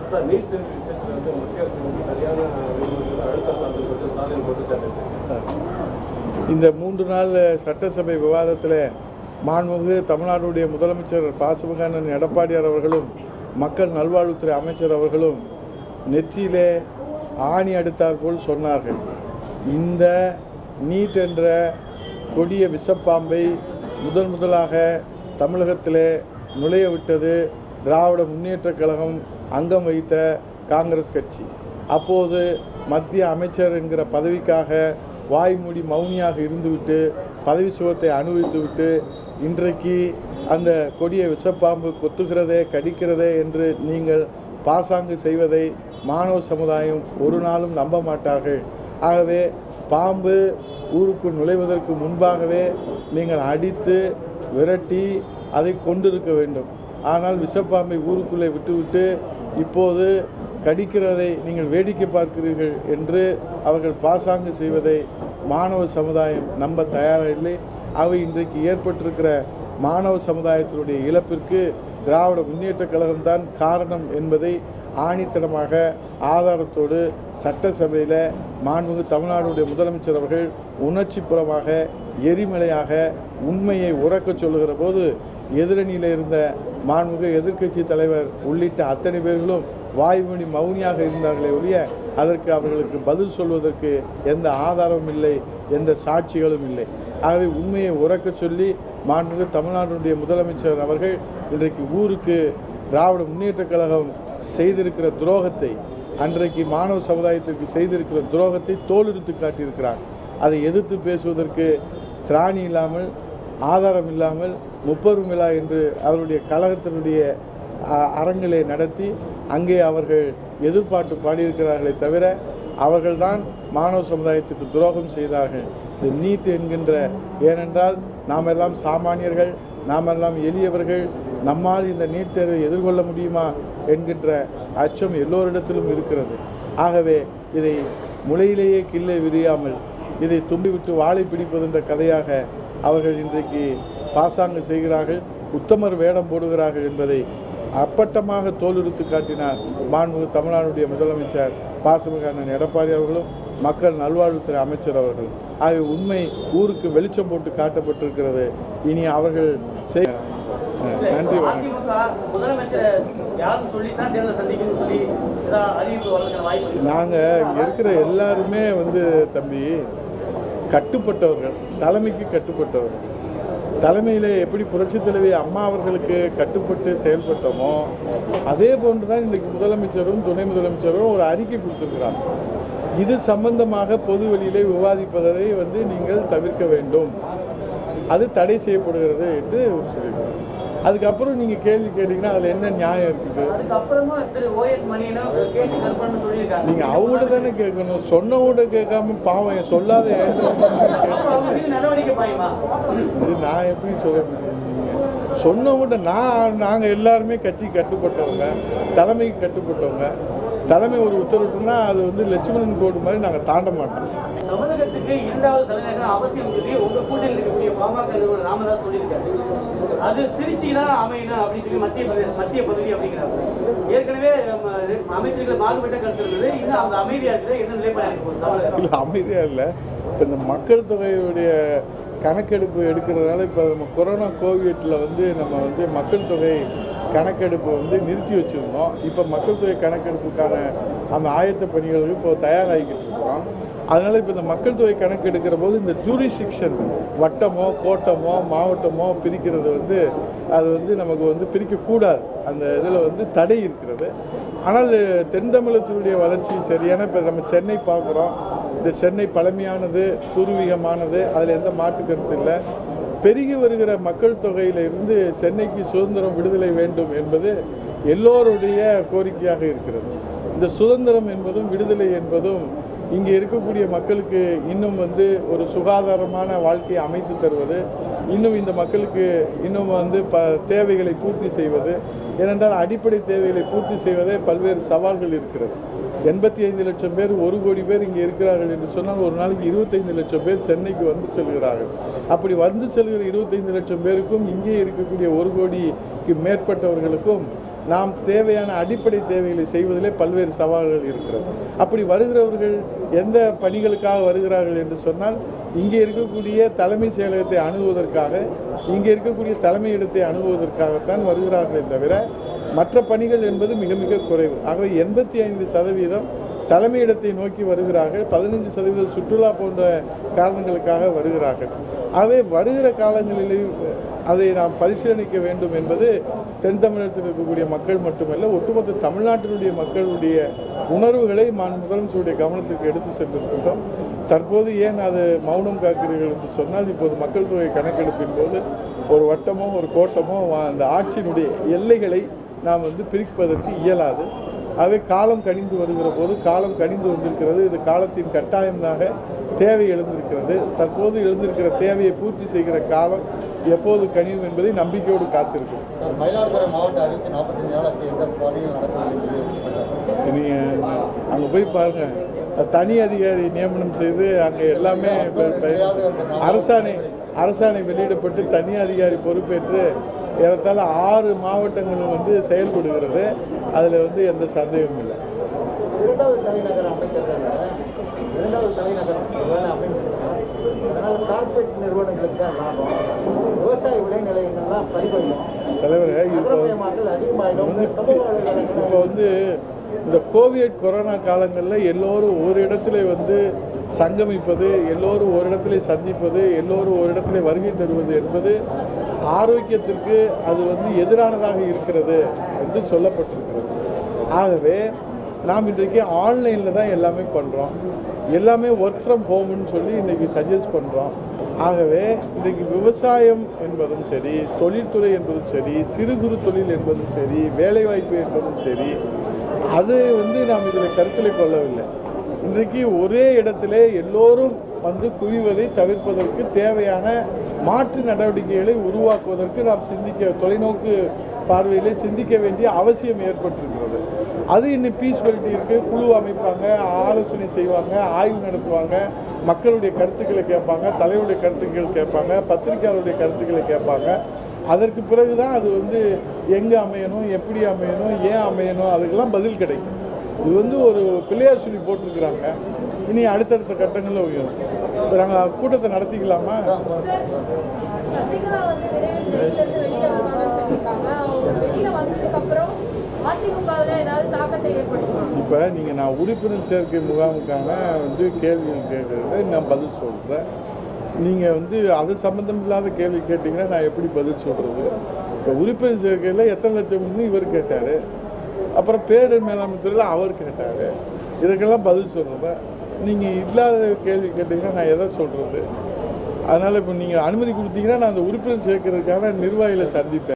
Sir NEET விஷயத்தில் வந்து மத்திய அரசு வந்து சரியான விதிமுறைகள் அழுத்தம் தரணும்னு சொல்லிட்டு ஸ்டாலின் குற்றச்சாட்டு இந்த மூன்று நாள் சட்டசபை விவாதத்தில் மாண்புமிகு தமிழ்நாடுடைய முதலமைச்சர் பாசுபகானன் எடப்பாடியார் அவர்களும் மக்கள் நல்வாழ்வுத்துறை அமைச்சர் அவர்களும் நெற்றியிலே ஆணி அடித்தார் போல் சொன்னார்கள் இந்த நீட் என்ற கொடிய விஷப்பாம்பை முதல் முதலாக தமிழகத்திலே நுழைய விட்டது திராவிட முன்னேற்றக் கழகம் அங்கம் வைத்த காங்கிரஸ் கட்சி அப்போது மத்திய அமைச்சர் என்கிற பதவிக்காக வாய்மூடி மௌனியாக இருந்துவிட்டு பதவி சுகத்தை அனுபவித்துவிட்டு இன்றைக்கு அந்த கொடிய விஷப்பாம்பு கொத்துகிறதே கடிக்கிறதே என்று நீங்கள் பாசாங்கு செய்வதை மாணவ சமுதாயம் ஒரு நாளும் நம்ப மாட்டார்கள் ஆகவே பாம்பு ஊருக்குள் நுழைவதற்கு முன்பாகவே நீங்கள் அடித்து விரட்டி அதை கொண்டிருக்க வேண்டும் ஆனால் விஷப்பாம்பை ஊருக்குள்ளே விட்டுவிட்டு இப்போது கடிக்கிறதை நீங்கள் வேடிக்கை பார்க்கிறீர்கள் என்று அவர்கள் பாசாங்கு செய்வதை மாணவ சமுதாயம் நம்ப தயாராக இல்லை அவை இன்றைக்கு ஏற்பட்டிருக்கிற மாணவ சமுதாயத்தினுடைய இழப்பிற்கு திராவிட முன்னேற்றக் கழகம்தான் காரணம் என்பதை ஆணித்தனமாக ஆதாரத்தோடு சட்டசபையில் மாண்புமிகு தமிழ்நாடுடைய முதலமைச்சர் அவர்கள் உணர்ச்சிபுறமாக எரிமலையாக உண்மையை உறக்கச் சொல்லுகிற போது எதிரணியில் இருந்த மாண்புமிகு எதிர்க்கட்சி தலைவர் உள்ளிட்ட அத்தனை பேர்களும் வாய்மொழி மௌனியாக இருந்தார்களே ஒழிய அதற்கு அவர்களுக்கு பதில் சொல்வதற்கு எந்த ஆதாரமும் இல்லை எந்த சாட்சிகளும் இல்லை ஆகவே உண்மையை உறக்கச் சொல்லி மாண்புமிகு தமிழ்நாடுடைய முதலமைச்சர் அவர்கள் இன்றைக்கு ஊருக்கு திராவிட முன்னேற்றக் கழகம் செய்திருக்கிற துரோகத்தை அன்றைக்கு மாணவ சமுதாயத்திற்கு செய்திருக்கிற துரோகத்தை தோலெடுத்து காட்டியிருக்கிறார் அதை எதிர்த்து பேசுவதற்கு திராணி இல்லாமல் ஆதாரம் இல்லாமல் முப்பெரும் விழா என்று அவருடைய கழகத்தினுடைய அ- அரங்கிலே நடத்தி அங்கே அவர்கள் எதிர்பார்த்து பாடியிருக்கிறார்களே தவிர அவர்கள்தான் மாணவ சமுதாயத்துக்கு துரோகம் செய்தார்கள் இந்த நீட் என்கின்ற ஏனென்றால் நாம் எல்லாம் சாமானியர்கள் நாம் எல்லாம் எளியவர்கள் நம்மால் இந்த நீட் தேர்வை எதிர்கொள்ள முடியுமா என்கின்ற அச்சம் எல்லோரிடத்திலும் இருக்கிறது ஆகவே இதை முளையிலேயே கிள்ளை விரியாமல் இதை தும்பிவிட்டு வாளை பிடிப்பது என்ற கதையாக அவர்கள் இன்றைக்கு பாசாங்கு செய்கிறார்கள் உத்தமர் வேடம் போடுகிறார்கள் என்பதை அப்பட்டமாக தோலுரித்து காட்டினார் மாண்புமிகு தமிழ்நாடுடைய முதலமைச்சர் பாசமிகானன் எடப்பாடி அவர்களும் மக்கள் நல்வாழ்வுத்துறை அமைச்சர் அவர்களும் ஆகிய உண்மை ஊருக்கு வெளிச்சம் போட்டு காட்டப்பட்டிருக்கிறது இனி அவர்கள் செய் அஹ் நன்றி வணக்கம் அதிமுக முதலமைச்சரை யாரும் சொல்லித்தான் தேர்தல் சந்திக்கணும்னு சொல்லி ஏதாவது அறிவிப்பு வரதுக்கான வாய்ப்பு இருக்கு. நாங்கள் இங்கே இருக்கிற எல்லாருமே வந்து தம்பி கட்டுப்பட்டவர்கள் தலைமைக்கு கட்டுப்பட்டவர்கள் தலைமையில் எப்படி புரட்சித் தலைவி அம்மா அவர்களுக்கு கட்டுப்பட்டு செயல்பட்டோமோ அதே போன்று தான் இன்றைக்கு முதலமைச்சரும் துணை முதலமைச்சரும் ஒரு அறிக்கை கொடுத்திருக்கிறார் இது சம்பந்தமாக பொது வெளியிலே விவாதிப்பதை வந்து நீங்கள் தவிர்க்க வேண்டும் அது தடை செய்யப்படுகிறது என்று சொல்லியிருக்கிறார் அதுக்கப்புறம் நீங்கள் கேள்வி கேட்டீங்கன்னா அதில் என்ன நியாயம் இருக்குது அதுக்கப்புறமா திரு ஓஎஸ் மணியனும் கேசி கருப்பன்னு சொல்லியிருக்காங்க நீங்க அவங்கள தானே கேட்கணும் சொன்னவங்க கேட்காம பாவம் என் சொல்லாத என் அப்ப அவங்க மீது நடவடிக்கை பாயுமா இது நான் எப்படி சொல்ல முடியும் சொன்னவங்கள்ட்ட நான் நாங்கள் எல்லாருமே கட்சி கட்டுப்பட்டவங்க தலைமைக்கு கட்டுப்பட்டவங்க தலைமை ஒரு உத்தரவுனா அது வந்து லட்சுமணன் கோடு மாதிரி நாங்கள் தாண்ட மாட்டோம் தமிழகத்துக்கு இரண்டாவது தலைநகரம் அவசியம் சொல்லி உங்க கூட்டணியில் இருக்கக்கூடிய பாமக நிறுவனர் ராமதாஸ் சொல்லியிருக்காரு அது திருச்சி தான் அமையணும் அப்படின்னு சொல்லி மத்திய பிரதேச மத்திய பகுதி அப்படிங்கிறாங்க ஏற்கனவே நம்ம அமைச்சர்கள் மாறுபட்ட கருத்து இருந்தது இன்னும் அவங்க அமைதியா இருக்குது என்ன நிலைப்பாடு இருக்கு தமிழகம் இல்லை அமைதியாக இல்லை இப்போ இந்த மக்கள் தொகையுடைய கணக்கெடுப்பு எடுக்கிறதுனால இப்போ நம்ம கொரோனா கோவிட்டில் வந்து நம்ம வந்து மக்கள் தொகை கணக்கெடுப்பு வந்து நிறுத்தி வச்சுருந்தோம் இப்போ மக்கள் தொகை கணக்கெடுப்புக்கான அந்த ஆயத்த பணிகளுக்கு இப்போ தயாராகிக்கிட்டு இருக்கிறோம் அதனால் இப்போ இந்த மக்கள் தொகை கணக்கெடுக்கிற போது இந்த ஜூரிஸ்டிக்ஷன் வட்டமோ கோட்டமோ மாவட்டமோ பிரிக்கிறது வந்து அது வந்து நமக்கு வந்து பிரிக்கக்கூடாது அந்த இதில் வந்து தடை இருக்கிறது ஆனால் தென் தமிழகத்தினுடைய வளர்ச்சி சரியான இப்போ நம்ம சென்னை பார்க்குறோம் இந்த சென்னை பழமையானது பூர்வீகமானது அதில் எந்த மாற்று கருத்து இல்லை பெருகி வருகிற மக்கள் தொகையில இருந்து சென்னைக்கு சுதந்திரம் விடுதலை வேண்டும் என்பது எல்லோருடைய கோரிக்கையாக இருக்கிறது இந்த சுதந்திரம் என்பதும் விடுதலை என்பதும் இங்கே இருக்கக்கூடிய மக்களுக்கு இன்னும் வந்து ஒரு சுகாதாரமான வாழ்க்கையை அமைத்து தருவது இன்னும் இந்த மக்களுக்கு இன்னும் வந்து ப தேவைகளை பூர்த்தி செய்வது ஏனென்றால் அடிப்படை தேவைகளை பூர்த்தி செய்வதே பல்வேறு சவால்கள் இருக்கிறது எண்பத்தி ஐந்து லட்சம் பேர் ஒரு கோடி பேர் இங்கே இருக்கிறார்கள் என்று சொன்னால் ஒரு நாளைக்கு இருபத்தைந்து லட்சம் பேர் சென்னைக்கு வந்து செல்கிறார்கள் அப்படி வந்து செல்கிற இருபத்தைந்து லட்சம் பேருக்கும் இங்கே இருக்கக்கூடிய ஒரு கோடிக்கு மேற்பட்டவர்களுக்கும் நாம் தேவையான அடிப்படை தேவைகளை செய்வதிலே பல்வேறு சவால்கள் இருக்கிறது அப்படி வருகிறவர்கள் எந்த பணிகளுக்காக வருகிறார்கள் என்று சொன்னால் இங்கே இருக்கக்கூடிய தலைமை செயலகத்தை அணுகுவதற்காக இங்கே இருக்கக்கூடிய தலைமையிடத்தை அணுகுவதற்காகத்தான் வருகிறார்களே தவிர மற்ற பணிகள் என்பது மிக மிக குறைவு ஆகவே எண்பத்தி ஐந்து சதவீதம் தலைமையிடத்தை நோக்கி வருகிறார்கள் பதினைஞ்சு சதவீதம் சுற்றுலா போன்ற காரணங்களுக்காக வருகிறார்கள் ஆகவே வருகிற காலங்களிலே அதை நாம் பரிசீலனிக்க வேண்டும் என்பது தென் தமிழகத்தில் இருக்கக்கூடிய மக்கள் மட்டுமல்ல ஒட்டுமொத்த தமிழ்நாட்டினுடைய மக்களுடைய உணர்வுகளை மான் முதலமைச்சருடைய கவனத்திற்கு எடுத்து சென்றிருக்கின்றோம் தற்போது ஏன் அது மௌனம் காக்கிறீர்கள் என்று சொன்னால் இப்போது மக்கள் தொகை கணக்கெடுப்பின் போது ஒரு வட்டமோ ஒரு கோட்டமோ அந்த ஆட்சியினுடைய எல்லைகளை நாம் வந்து பிரிப்பதற்கு இயலாது ஆகவே காலம் கனிந்து வருகிற போது காலம் கனிந்து வந்திருக்கிறது இது காலத்தின் கட்டாயமாக தேவை எழுந்திருக்கிறது தற்போது எழுந்திருக்கிற தேவையை பூர்த்தி செய்கிற காலம் எப்போது கனியும் என்பதை நம்பிக்கையோடு காத்திருக்கும் சார் மயிலாடுதுறை மாவட்ட அறிவிச்சு நாற்பத்தஞ்சு நாள் ஆச்சு எந்த பணிகள் நடக்கவில்லை நீங்கள் அங்கே போய் பாருங்க தனி அதிகாரி நியமனம் செய்து அங்கே எல்லாமே இப்ப- இப்ப அரசாணை அரசாணை வெளியிடப்பட்டு தனி அதிகாரி பொறுப்பேற்று ஏறத்தாழ ஆறு மாவட்டங்களும் வந்து செயல்படுகிறது அதில் வந்து எந்த சந்தேகமும் இல்லை இரண்டாவது தலைநகர் அமைக்கிறதால இரண்டாவது தலைநகரம் ஒருவேளை அமைஞ்சிருக்கும் அதனால கார்பரேட் நிறுவனங்களுக்கு தான் லாபம் விவசாய விளைநிலையங்கள்லாம் பறிபடியும் தலைவரே இப்போ நகரமயமாக்கல் அதிகமாயிடும் வந்து சமூக இப்போ வலைதளங்கள் வந்து இந்த கோவிட் கொரோனா காலங்களில் எல்லோரும் ஒரு இடத்துல வந்து சங்கமிப்பது எல்லோரும் ஒரு இடத்துல சந்திப்பது எல்லோரும் ஒரு இடத்துல வருகை தருவது என்பது ஆரோக்கியத்திற்கு அது வந்து எதிரானதாக இருக்கிறது என்று சொல்லப்பட்டிருக்கிறது ஆகவே நாம் இன்றைக்கு ஆன்லைனில் தான் எல்லாமே பண்ணுறோம் எல்லாமே ஒர்க் ஃப்ரம் ஹோம்னு சொல்லி இன்றைக்கி சஜஸ்ட் பண்ணுறோம் ஆகவே இன்றைக்கு விவசாயம் என்பதும் சரி தொழில்துறை என்பதும் சரி சிறு குறு தொழில் என்பதும் சரி வேலைவாய்ப்பு என்பதும் சரி அது வந்து நாம் இதில் கருத்தில் கொள்ளவில்லை இன்றைக்கு ஒரே இடத்திலே எல்லோரும் வந்து குவிவதை தவிர்ப்பதற்கு தேவையான மாற்று நடவடிக்கைகளை உருவாக்குவதற்கு நாம் சிந்திக்க தொலைநோக்கு பார்வையிலே சிந்திக்க வேண்டிய அவசியம் ஏற்பட்டிருக்கிறது அது இன்னும் பீஸ்பலிட்டி இருக்குது குழு அமைப்பாங்க ஆலோசனை செய்வாங்க ஆய்வு நடத்துவாங்க மக்களுடைய கருத்துக்களை கேட்பாங்க தலைவருடைய கருத்துக்கள் கேட்பாங்க பத்திரிகையாளருடைய கருத்துக்களை கேட்பாங்க அதற்கு பிறகு தான் அது வந்து எங்கே அமையணும் எப்படி அமையணும் ஏன் அமையணும் அதுக்கெல்லாம் பதில் கிடைக்கும் இது வந்து ஒரு பிள்ளையார் சொல்லி போட்டிருக்கிறாங்க இனி அடுத்தடுத்த கட்டங்களில் உயரும் இப்போ நாங்கள் கூட்டத்தை நடத்திக்கலாமா சசிகலா வந்து விரைவில் ஜெயில இருந்து வெளியில வருவாங்கன்னு சொல்லியிருக்காங்க அவங்க வெளியில வந்ததுக்கு அப்புறம் அதிமுகவில் ஏதாவது தாக்கத்தை ஏற்படுத்துமா இப்போ நீங்கள் நான் உறுப்பினர் சேர்க்கை முகாமுக்கான வந்து கேள்விகள் கேட்குறது நான் பதில் சொல்கிறேன் நீங்கள் வந்து அது சம்மந்தம் இல்லாத கேள்வி கேட்டிங்கன்னா நான் எப்படி பதில் சொல்கிறது இப்போ உறுப்பினர் சேர்க்கையில் எத்தனை லட்சம்னு இவர் கேட்டார் அப்புறம் பேரிடர் மேலாண்மை துறையில் அவர் கேட்டார் இதுக்கெல்லாம் பதில் சொல்கிறேன் நீங்கள் இல்லாத கேள்வி கேட்டிங்கன்னா நான் எதை சொல்கிறது அதனால் இப்போ நீங்கள் அனுமதி கொடுத்தீங்கன்னா நான் அந்த உறுப்பினர் சேர்க்கறதுக்கான நிர்வாகிகளை சந்திப்பேன்